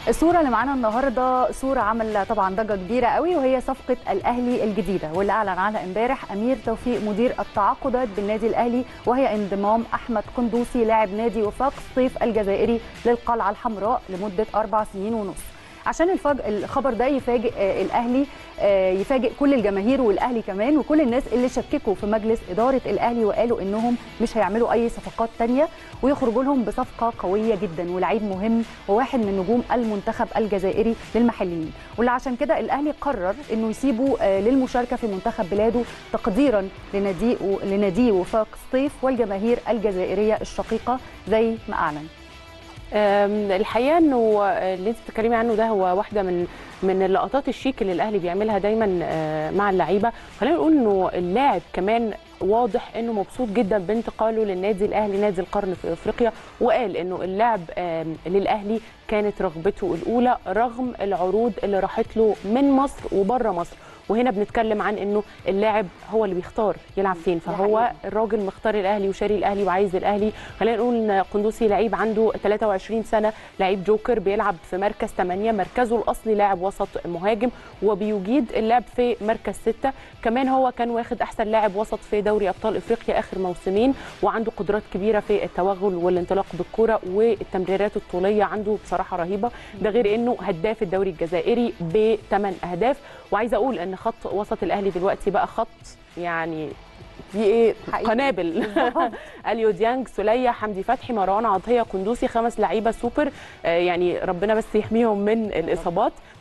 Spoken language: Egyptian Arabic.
الصوره اللي معانا النهارده صوره عمل طبعا ضجه كبيره قوي وهي صفقه الاهلي الجديده واللي اعلن عنها امبارح امير توفيق مدير التعاقدات بالنادي الاهلي وهي انضمام احمد قندوسي لاعب نادي وفاق سطيف الجزائري للقلعه الحمراء لمده اربع سنين ونص عشان الفج... الخبر ده يفاجئ آه، الاهلي آه، يفاجئ كل الجماهير والاهلي كمان وكل الناس اللي شككوا في مجلس اداره الاهلي وقالوا انهم مش هيعملوا اي صفقات تانية ويخرجوا لهم بصفقه قويه جدا ولعيب مهم وواحد من نجوم المنتخب الجزائري للمحليين واللي عشان كده الاهلي قرر انه يسيبه آه، للمشاركه في منتخب بلاده تقديرا لناديه لناديه وفاق سطيف والجماهير الجزائريه الشقيقه زي ما اعلن أم، الحقيقه انه اللي انت بتتكلمي عنه ده هو واحده من من اللقطات الشيك اللي الاهلي بيعملها دايما آه، مع اللعيبه خلينا نقول انه اللاعب كمان واضح انه مبسوط جدا بانتقاله للنادي الاهلي نادي القرن في افريقيا وقال انه اللعب آم، للاهلي كانت رغبته الاولى رغم العروض اللي راحت له من مصر وبره مصر وهنا بنتكلم عن انه اللاعب هو اللي بيختار يلعب فين فهو حقيقة. الراجل مختار الاهلي وشاري الاهلي وعايز الاهلي خلينا نقول ان قندوسي لعيب عنده 23 سنه لعيب جوكر بيلعب في مركز 8 مركزه الاصلي لاعب وسط مهاجم وبيجيد اللعب في مركز 6 كمان هو كان واخد احسن لاعب وسط في دوري ابطال افريقيا اخر موسمين وعنده قدرات كبيره في التوغل والانطلاق بالكره والتمريرات الطوليه عنده بصراحه رهيبه ده غير انه هداف الدوري الجزائري بثمان اهداف وعايزه اقول ان خط وسط الاهلي دلوقتي بقى خط يعني في ايه حقيقي. قنابل اليو ديانج سوليه حمدي فتحي مروان عطيه قندوسي خمس لعيبه سوبر آه، يعني ربنا بس يحميهم من الاصابات